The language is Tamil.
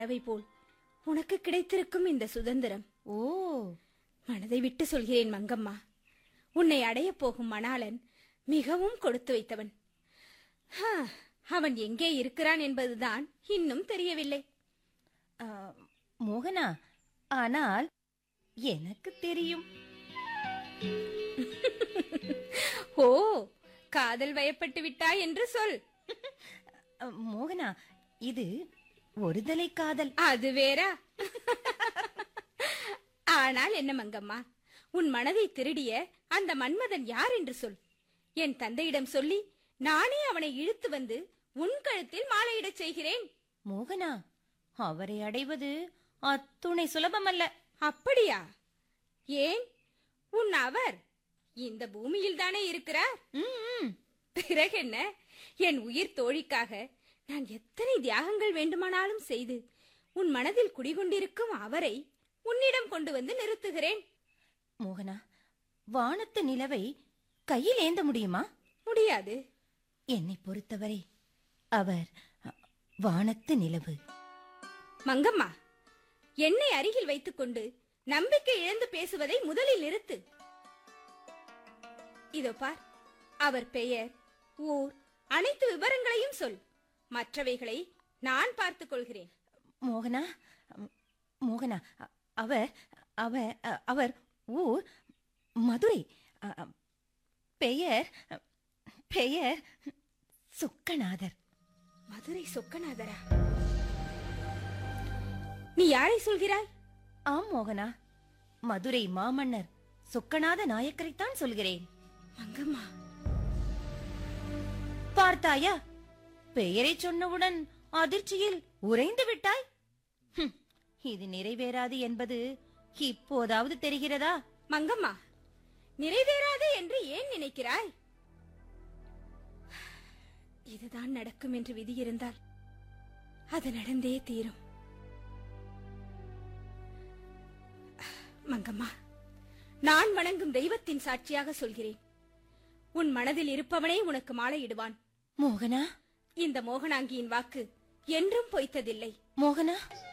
பறவை போல் உனக்கு கிடைத்திருக்கும் இந்த சுதந்திரம் ஓ மனதை விட்டு சொல்கிறேன் மங்கம்மா உன்னை அடையப் போகும் மணாளன் மிகவும் கொடுத்து வைத்தவன் ஹா, அவன் எங்கே இருக்கிறான் என்பதுதான் இன்னும் தெரியவில்லை ஆ, மோகனா ஆனால் எனக்கு தெரியும் ஓ காதல் வயப்பட்டு விட்டாய் என்று சொல் அ, மோகனா இது ஒருதலை காதல் அது வேறா ஆனால் என்ன மங்கம்மா உன் மனதை திருடிய அந்த மன்மதன் யார் என்று சொல் என் தந்தையிடம் சொல்லி நானே அவனை இழுத்து வந்து உன் கழுத்தில் மாலையிடச் செய்கிறேன் மோகனா அவரை அடைவது அத்துணை சுலபமல்ல அப்படியா ஏன் உன் அவர் இந்த பூமியில் தானே இருக்கிறார் ம், ம். பிறகென்ன என் உயிர் தோழிக்காக நான் எத்தனை தியாகங்கள் வேண்டுமானாலும் செய்து உன் மனதில் குடிகொண்டிருக்கும் அவரை உன்னிடம் கொண்டு வந்து நிறுத்துகிறேன் மோகனா வானத்து நிலவை கையில் ஏந்த முடியுமா முடியாது என்னை பொறுத்தவரை அவர் அ, வானத்து நிலவு மங்கம்மா என்னை அருகில் வைத்துக்கொண்டு நம்பிக்கை இழந்து பேசுவதை முதலில் நிறுத்து இதோ பார் அவர் பெயர் ஊர் அனைத்து விவரங்களையும் சொல் மற்றவைகளை நான் பார்த்துக் கொள்கிறேன் மோகனா ம், மோகனா அ- அவர் அவர் அ, அவர் ஊர் மதுரை அ, அ, பெயர் பெயர் சுக்கநாதர் மதுரை சொக்கநாதரா நீ யாரை சொல்கிறாய் ஆம் மோகனா மதுரை மாமன்னர் சொக்கநாத நாயக்கரைத்தான் சொல்கிறேன் மங்கம்மா பார்த்தாயா பெயரை சொன்னவுடன் அதிர்ச்சியில் உறைந்து விட்டாய் ஹும், இது நிறைவேறாது என்பது இப்போதாவது தெரிகிறதா மங்கம்மா நிறைவேறாது என்று ஏன் நினைக்கிறாய் இதுதான் நடக்கும் என்று விதி இருந்தால் அது நடந்தே தீரும் மங்கம்மா நான் வணங்கும் தெய்வத்தின் சாட்சியாக சொல்கிறேன் உன் மனதில் இருப்பவனே உனக்கு மாலையிடுவான் மோகனா இந்த மோகனாங்கியின் வாக்கு என்றும் பொய்த்ததில்லை மோகனா